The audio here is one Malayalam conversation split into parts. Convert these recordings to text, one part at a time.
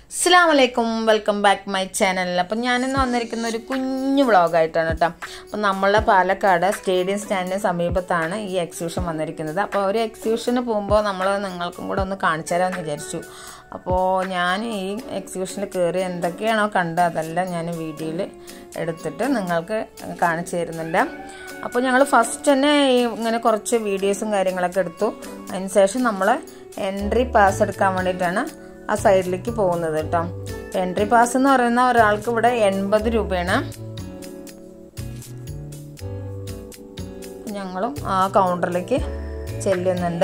അസ്സാം വലൈക്കും വെൽക്കം ബാക്ക് മൈ ചാനൽ അപ്പം ഞാനിന്ന് വന്നിരിക്കുന്ന ഒരു കുഞ്ഞു വ്ളോഗായിട്ടാണ് കേട്ടോ അപ്പം നമ്മളുടെ പാലക്കാട് സ്റ്റേഡിയം സ്റ്റാൻഡിന് സമീപത്താണ് ഈ എക്സിബിഷൻ വന്നിരിക്കുന്നത് അപ്പോൾ ഒരു എക്സിബിഷന് പോകുമ്പോൾ നമ്മൾ നിങ്ങൾക്കും കൂടെ ഒന്ന് കാണിച്ചു തരാമെന്ന് വിചാരിച്ചു അപ്പോൾ ഞാൻ ഈ എക്സിബിഷനിൽ കയറി എന്തൊക്കെയാണോ കണ്ടത് അതെല്ലാം ഞാൻ വീഡിയോയിൽ എടുത്തിട്ട് നിങ്ങൾക്ക് കാണിച്ചു തരുന്നുണ്ട് അപ്പോൾ ഞങ്ങൾ ഫസ്റ്റ് തന്നെ ഈ ഇങ്ങനെ കുറച്ച് വീഡിയോസും കാര്യങ്ങളൊക്കെ എടുത്തു അതിന് ശേഷം നമ്മൾ എൻട്രി പാസ് എടുക്കാൻ വേണ്ടിയിട്ടാണ് ആ സൈഡിലേക്ക് പോകുന്നത് കേട്ടോ എൻട്രി പാസ് എന്ന് പറയുന്ന ഒരാൾക്ക് ഇവിടെ എൺപത് രൂപയാണ് ഞങ്ങളും ആ കൗണ്ടറിലേക്ക് ചെല്ലുന്നുണ്ട്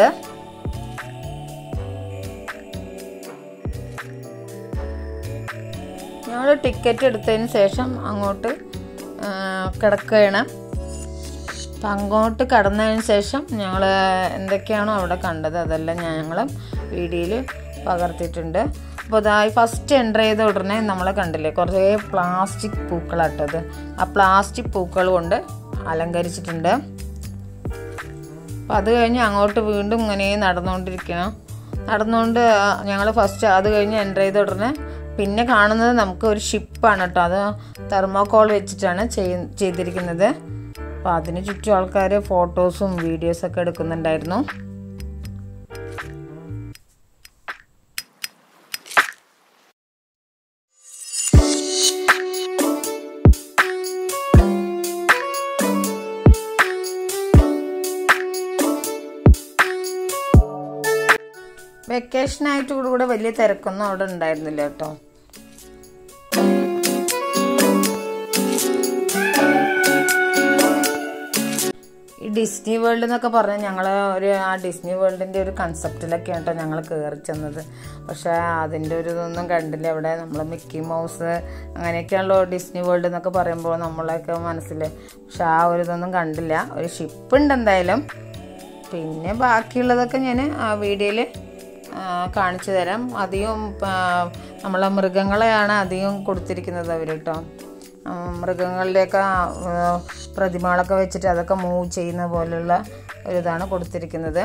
ഞങ്ങൾ ടിക്കറ്റ് എടുത്തതിന് ശേഷം അങ്ങോട്ട് കിടക്കുകയാണ് അപ്പം അങ്ങോട്ട് കടന്നതിന് ശേഷം ഞങ്ങൾ എന്തൊക്കെയാണോ അവിടെ കണ്ടത് അതെല്ലാം ഞങ്ങൾ വീഡിയോയിൽ പകർത്തിയിട്ടുണ്ട് അപ്പോൾ അതായി ഫസ്റ്റ് എൻ്റർ ചെയ്ത ഉടനെ നമ്മളെ കണ്ടില്ലേ കുറേ പ്ലാസ്റ്റിക് പൂക്കളാട്ടത് ആ പ്ലാസ്റ്റിക് പൂക്കൾ കൊണ്ട് അലങ്കരിച്ചിട്ടുണ്ട് അപ്പോൾ അത് കഴിഞ്ഞ് അങ്ങോട്ട് വീണ്ടും ഇങ്ങനെ നടന്നുകൊണ്ടിരിക്കണം നടന്നുകൊണ്ട് ഞങ്ങൾ ഫസ്റ്റ് അത് കഴിഞ്ഞ് എൻ്റർ ചെയ്ത ഉടനെ പിന്നെ കാണുന്നത് നമുക്ക് ഒരു ഷിപ്പാണ് കേട്ടോ അത് തെർമോകോൾ വെച്ചിട്ടാണ് ചെയ്തിരിക്കുന്നത് അപ്പോൾ അതിന് ചുറ്റും ആൾക്കാർ ഫോട്ടോസും വീഡിയോസൊക്കെ എടുക്കുന്നുണ്ടായിരുന്നു വെക്കേഷനായിട്ട് കൂടെ വലിയ തിരക്കൊന്നും അവിടെ ഉണ്ടായിരുന്നില്ല കേട്ടോ ഈ ഡിസ്നി വേൾഡ് എന്നൊക്കെ പറഞ്ഞാൽ ഞങ്ങൾ ഒരു ആ ഡിസ്നി വേൾഡിൻ്റെ ഒരു കൺസെപ്റ്റിലൊക്കെ കേട്ടോ ഞങ്ങൾ കയറി ചെന്നത് പക്ഷേ അതിൻ്റെ ഒരു ഇതൊന്നും കണ്ടില്ല അവിടെ നമ്മൾ മിക്കി മൗസ് അങ്ങനെയൊക്കെയാണല്ലോ ഡിസ്നി വേൾഡ് എന്നൊക്കെ പറയുമ്പോൾ നമ്മളെയൊക്കെ മനസ്സിൽ പക്ഷെ ആ ഒരു ഇതൊന്നും കണ്ടില്ല ഒരു ഷിപ്പ് ഉണ്ട് എന്തായാലും പിന്നെ ബാക്കിയുള്ളതൊക്കെ ഞാൻ ആ വീഡിയോയിൽ കാണിച്ചു തരാം അധികം നമ്മളെ മൃഗങ്ങളെയാണ് അധികം കൊടുത്തിരിക്കുന്നത് അവർ കേട്ടോ മൃഗങ്ങളുടെയൊക്കെ പ്രതിമകളൊക്കെ വെച്ചിട്ട് അതൊക്കെ മൂവ് ചെയ്യുന്ന പോലുള്ള ഒരിതാണ് കൊടുത്തിരിക്കുന്നത്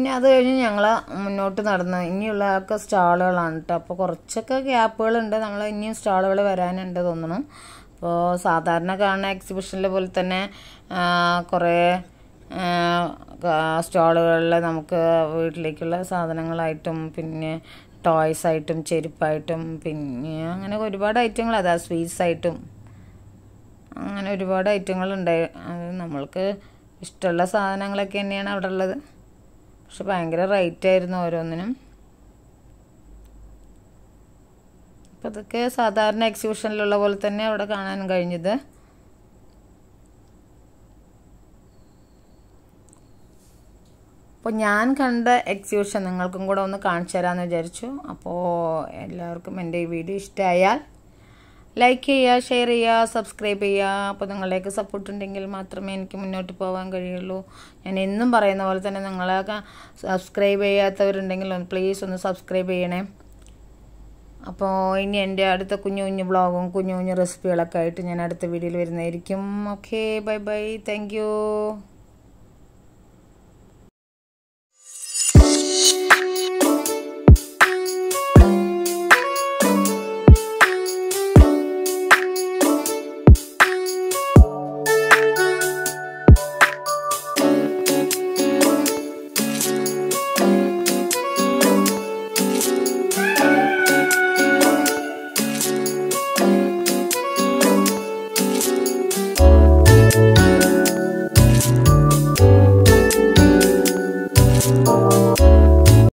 പിന്നെ അത് കഴിഞ്ഞ് ഞങ്ങൾ മുന്നോട്ട് നടന്നു ഇനിയുള്ളതൊക്കെ സ്റ്റാളുകളാണ് കേട്ടോ അപ്പോൾ കുറച്ചൊക്കെ ഗ്യാപ്പുകളുണ്ട് നമ്മൾ ഇനിയും സ്റ്റാളുകൾ വരാനുണ്ട് തോന്നണം അപ്പോൾ സാധാരണ കാണുന്ന എക്സിബിഷനിലെ പോലെ തന്നെ ആ, കുറേ സ്റ്റാളുകളിൽ നമുക്ക് വീട്ടിലേക്കുള്ള സാധനങ്ങളായിട്ടും പിന്നെ ടോയ്സ് ആയിട്ടും ചെരുപ്പായിട്ടും പിന്നെ അങ്ങനെ ഒരുപാട് ഐറ്റങ്ങൾ അതാ സ്വീറ്റ്സ് ആയിട്ടും അങ്ങനെ ഒരുപാട് ഐറ്റങ്ങളുണ്ട് അത് നമ്മൾക്ക് ഇഷ്ടമുള്ള സാധനങ്ങളൊക്കെ തന്നെയാണ് അവിടെ ഉള്ളത് പക്ഷെ ഭയങ്കര റേറ്റ് ആയിരുന്നു ഓരോന്നിനും അപ്പം അതൊക്കെ സാധാരണ എക്സിബിഷനിലുള്ള പോലെ തന്നെ അവിടെ കാണാൻ കഴിഞ്ഞത് അപ്പോൾ ഞാൻ കണ്ട എക്സിബിഷൻ നിങ്ങൾക്കും കൂടെ ഒന്ന് കാണിച്ചു തരാമെന്ന് വിചാരിച്ചു അപ്പോൾ എല്ലാവർക്കും എൻ്റെ ഈ വീഡിയോ ഇഷ്ടമായാൽ ലൈക്ക് ചെയ്യുക ഷെയർ ചെയ്യുക സബ്സ്ക്രൈബ് ചെയ്യുക അപ്പോൾ നിങ്ങളുടെയൊക്കെ സപ്പോർട്ട് ഉണ്ടെങ്കിൽ മാത്രമേ എനിക്ക് മുന്നോട്ട് പോകാൻ കഴിയുള്ളൂ ഞാൻ എന്നും പറയുന്ന പോലെ തന്നെ നിങ്ങളൊക്കെ സബ്സ്ക്രൈബ് ചെയ്യാത്തവരുണ്ടെങ്കിൽ ഒന്ന് പ്ലീസ് ഒന്ന് സബ്സ്ക്രൈബ് ചെയ്യണേ അപ്പോൾ ഇനി എൻ്റെ അടുത്ത കുഞ്ഞു കുഞ്ഞു ബ്ലോഗും കുഞ്ഞു കുഞ്ഞു റെസിപ്പികളൊക്കെ ആയിട്ട് ഞാൻ അടുത്ത വീഡിയോയിൽ വരുന്നതായിരിക്കും okay bye bye thank U